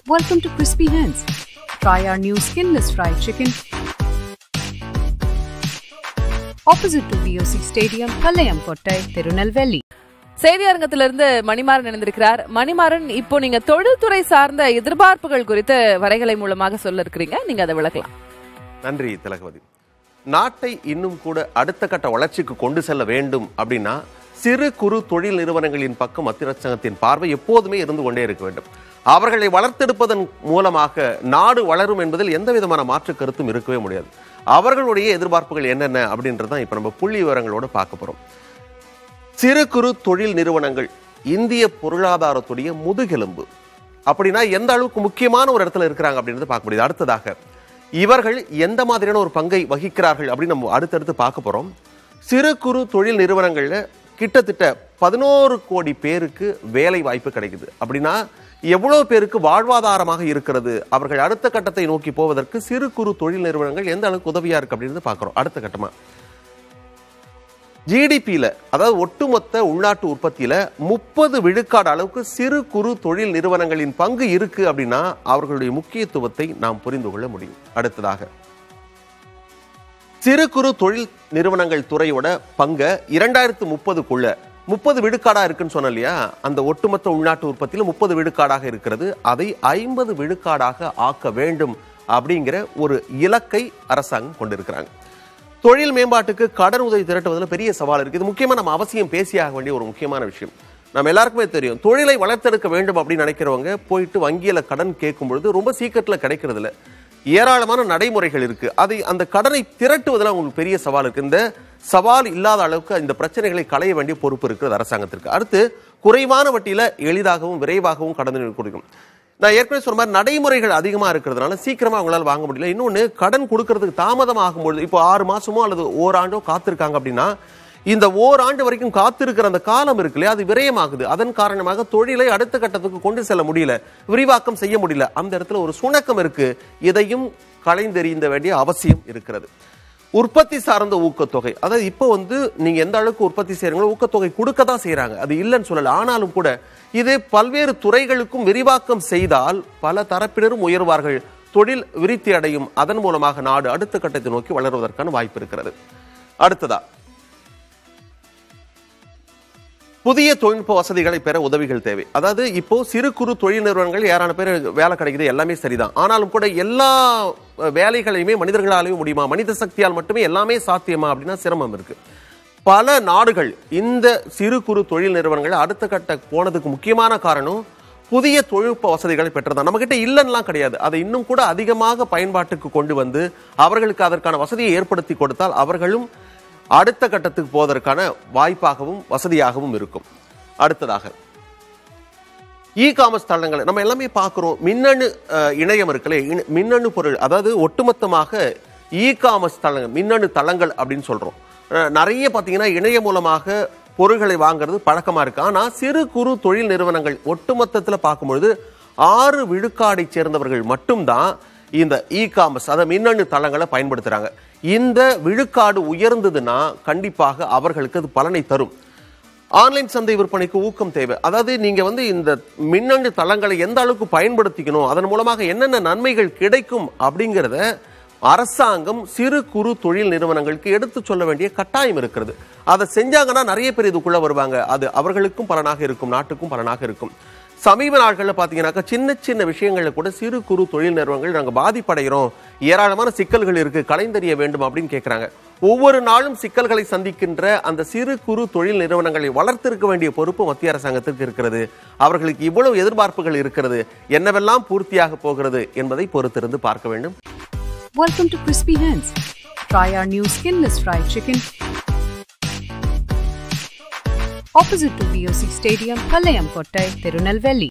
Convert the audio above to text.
Welcome to Crispy Hands. Try our new skinless fried chicken. Opposite to VOC Stadium, Palayam Kottai, Tirunelveli. செய்தியரங்கத்திலிருந்து Manimaran இணைந்திருக்கிறார் மணிமாறன் இப்போ நீங்க தொழில்துறை சார்ந்த எதிர்பார்ப்புகள் குறித்து வரைகலை மூலமாக சொல்ல இருக்கிறீங்க நீங்க அதை விளக்கலாம் நன்றி திலகவதி நாட்டை இன்னும் கூட அடுத்த கட்ட வளர்ச்சிக்கு கொண்டு செல்ல வேண்டும் அப்படின்னா சிறு குறு தொழில் நிறுவனங்களின் பக்கம் மத்திய அரசாங்கத்தின் பார்வை எப்போதுமே இருந்து கொண்டே இருக்க வேண்டும் அவர்களை வளர்த்தெடுப்பதன் மூலமாக நாடு வளரும் என்பதில் எந்த விதமான மாற்று கருத்தும் இருக்கவே முடியாது அவர்களுடைய எதிர்பார்ப்புகள் என்னென்ன அப்படின்றதான் இப்ப நம்ம புள்ளி விவரங்களோட பார்க்க போறோம் சிறு குறு தொழில் நிறுவனங்கள் இந்திய பொருளாதாரத்துடைய முதுகெலும்பு அப்படின்னா எந்த அளவுக்கு முக்கியமான ஒரு இடத்துல இருக்கிறாங்க அப்படின்றது பார்க்க முடியுது அடுத்ததாக இவர்கள் எந்த மாதிரியான ஒரு பங்கை வகிக்கிறார்கள் அப்படின்னு நம்ம அடுத்தடுத்து பார்க்க போறோம் சிறு குறு தொழில் நிறுவனங்கள்ல கிட்டத்தட்ட பதினோரு கோடி பேருக்கு வேலை வாய்ப்பு கிடைக்குது அப்படின்னா எவ்வளவு பேருக்கு வாழ்வாதாரமாக இருக்கிறது அவர்கள் அடுத்த கட்டத்தை நோக்கி போவதற்கு சிறு குறு தொழில் நிறுவனங்கள் எந்த அளவுக்கு உதவியா இருக்கு அப்படின்றது பார்க்குறோம் அடுத்த கட்டமா ஜிடிபியில அதாவது ஒட்டுமொத்த உள்நாட்டு உற்பத்தியில முப்பது விழுக்காடு அளவுக்கு சிறு குறு தொழில் நிறுவனங்களின் பங்கு இருக்கு அப்படின்னா அவர்களுடைய முக்கியத்துவத்தை நாம் புரிந்து கொள்ள முடியும் அடுத்ததாக சிறு குறு தொழில் நிறுவனங்கள் துறையோட பங்க இரண்டாயிரத்து முப்பதுக்குள்ள முப்பது விழுக்காடா இருக்குன்னு சொன்னேன் இல்லையா அந்த ஒட்டுமொத்த உள்நாட்டு உற்பத்தியில முப்பது விழுக்காடாக இருக்கிறது அதை ஐம்பது விழுக்காடாக ஆக்க வேண்டும் அப்படிங்கிற ஒரு இலக்கை அரசாங்கம் கொண்டிருக்கிறாங்க தொழில் மேம்பாட்டுக்கு கடன் உதவி திரட்டுவதில் பெரிய சவால் இருக்கு இது முக்கியமா நம்ம அவசியம் பேசியாக வேண்டிய ஒரு முக்கியமான விஷயம் நம்ம எல்லாருக்குமே தெரியும் தொழிலை வளர்த்தெடுக்க வேண்டும் அப்படின்னு நினைக்கிறவங்க போயிட்டு வங்கியில கடன் கேட்கும் பொழுது ரொம்ப சீக்கிரத்துல கிடைக்கிறது இல்ல ஏராளமான நடைமுறைகள் இருக்கு அதை அந்த கடனை திரட்டுவதில் உங்களுக்கு பெரிய சவால் இருக்கு இந்த சவால் இல்லாத அளவுக்கு இந்த பிரச்சனைகளை களைய வேண்டிய பொறுப்பு இருக்கிறது அரசாங்கத்திற்கு அடுத்து குறைவான வட்டியில எளிதாகவும் விரைவாகவும் கடன் கொடுக்கும் நான் ஏற்கனவே சொன்ன மாதிரி நடைமுறைகள் அதிகமா இருக்கிறதுனால சீக்கிரமா அவங்களால வாங்க முடியல இன்னொன்னு கடன் கொடுக்கறதுக்கு தாமதம் ஆகும்பொழுது இப்போ ஆறு மாசமோ அல்லது ஓராண்டோ காத்திருக்காங்க அப்படின்னா இந்த ஓராண்டு வரைக்கும் காத்திருக்கிற அந்த காலம் இருக்கு இல்லையா அது விரயமாகுது அதன் காரணமாக தொழிலை அடுத்த கட்டத்துக்கு கொண்டு செல்ல முடியல விரிவாக்கம் செய்ய முடியல அந்த இடத்துல ஒரு சுணக்கம் இருக்கு இதையும் களைந்தெறிந்த வேண்டிய அவசியம் இருக்கிறது உற்பத்தி சார்ந்த ஊக்கத்தொகை அதாவது இப்போ வந்து நீங்க எந்த அளவுக்கு உற்பத்தி செய்யறீங்களோ ஊக்கத்தொகை கொடுக்க தான் செய்யறாங்க அது இல்லைன்னு சொல்லல ஆனாலும் கூட இது பல்வேறு துறைகளுக்கும் விரிவாக்கம் செய்தால் பல தரப்பினரும் உயர்வார்கள் தொழில் விருத்தி அடையும் அதன் மூலமாக நாடு அடுத்த கட்டத்தை நோக்கி வளருவதற்கான வாய்ப்பு இருக்கிறது அடுத்ததா புதிய தொழில்நுட்ப வசதிகளை பெற உதவிகள் தேவை அதாவது இப்போ சிறு குறு தொழில் நிறுவனங்கள் ஏராளம் பேர் வேலை கிடைக்குது எல்லாமே சரிதான் ஆனாலும் கூட எல்லா அஹ், வேலைகளையுமே மனிதர்களாலேயும் முடியுமா மனித சக்தியால் மட்டுமே எல்லாமே சாத்தியமா அப்படின்னா சிரமம் இருக்கு பல நாடுகள் இந்த சிறு குறு தொழில் நிறுவனங்கள் அடுத்த கட்ட போனதுக்கு முக்கியமான காரணம் புதிய தொழில்நுட்ப வசதிகளை பெற்றதான் நம்ம கிட்ட இல்லைன்னுலாம் கிடையாது அதை இன்னும் கூட அதிகமாக பயன்பாட்டுக்கு கொண்டு வந்து அவர்களுக்கு அதற்கான வசதியை ஏற்படுத்தி கொடுத்தால் அவர்களும் அடுத்த கட்டத்துக்கு போவதற்கான வாய்ப்பாகவும் வசதியாகவும் இருக்கும் அடுத்ததாக இ காமர்ஸ் தளங்கள் நம்ம எல்லாமே பார்க்குறோம் மின்னணு அஹ், இணையம் இருக்குல்ல இண- மின்னணு பொருள் அதாவது ஒட்டுமொத்தமாக இ காமர்ஸ் தளங்கள் மின்னணு தளங்கள் அப்படின்னு சொல்றோம் அஹ், நிறைய பார்த்தீங்கன்னா இணையம் மூலமாக பொருள்களை வாங்குறது பழக்கமா இருக்கு ஆனா சிறு குறு தொழில் நிறுவனங்கள் ஒட்டுமொத்தத்தில் பார்க்கும்பொழுது ஆறு விழுக்காடை சேர்ந்தவர்கள் மட்டும்தான் இந்த இ காமர்ஸ் அதாவது மின்னணு தளங்களை பயன்படுத்துறாங்க இந்த விழுக்காடு உயர்ந்ததுன்னா கண்டிப்பாக அவர்களுக்கு அது பலனை தரும் ஆன்லைன் சந்தை விற்பனைக்கு ஊக்கம் தேவை அதாவது நீங்க வந்து இந்த மின்னணு தளங்களை எந்த அளவுக்கு பயன்படுத்திக்கணும் அதன் மூலமாக என்னென்ன நன்மைகள் கிடைக்கும் அப்படிங்கிறத அரசாங்கம் சிறு குறு தொழில் நிறுவனங்களுக்கு எடுத்து சொல்ல வேண்டிய கட்டாயம் இருக்கிறது அதை செஞ்சாங்கன்னா நிறைய பேர் இதுக்குள்ள வருவாங்க அது அவர்களுக்கும் பலனாக இருக்கும் நாட்டுக்கும் பலனாக இருக்கும் சமீப நாட்களில் பார்த்தீங்கன்னாக்கா சின்ன சின்ன விஷயங்களில் கூட சிறு குறு தொழில் நிறுவனங்கள் நாங்கள் பாதிப்படைகிறோம் ஏராளமான சிக்கல்கள் இருக்கு கலைந்தறிய வேண்டும் அப்படின்னு கேட்குறாங்க ஒவ்வொரு நாளும் சிக்கல்களை சந்திக்கின்ற அந்த சிறு குறு தொழில் நிறுவனங்களை வளர்த்திருக்க வேண்டிய பொறுப்பு மத்திய அரசாங்கத்திற்கு இருக்கிறது அவர்களுக்கு இவ்வளவு எதிர்பார்ப்புகள் இருக்கிறது என்னவெல்லாம் பூர்த்தியாக போகிறது என்பதை பொறுத்திருந்து பார்க்க வேண்டும் Welcome to Crispy Hands. Try our new skinless fried chicken. Opposite to VOC Stadium, Palayam Kottai, Tirunelveli.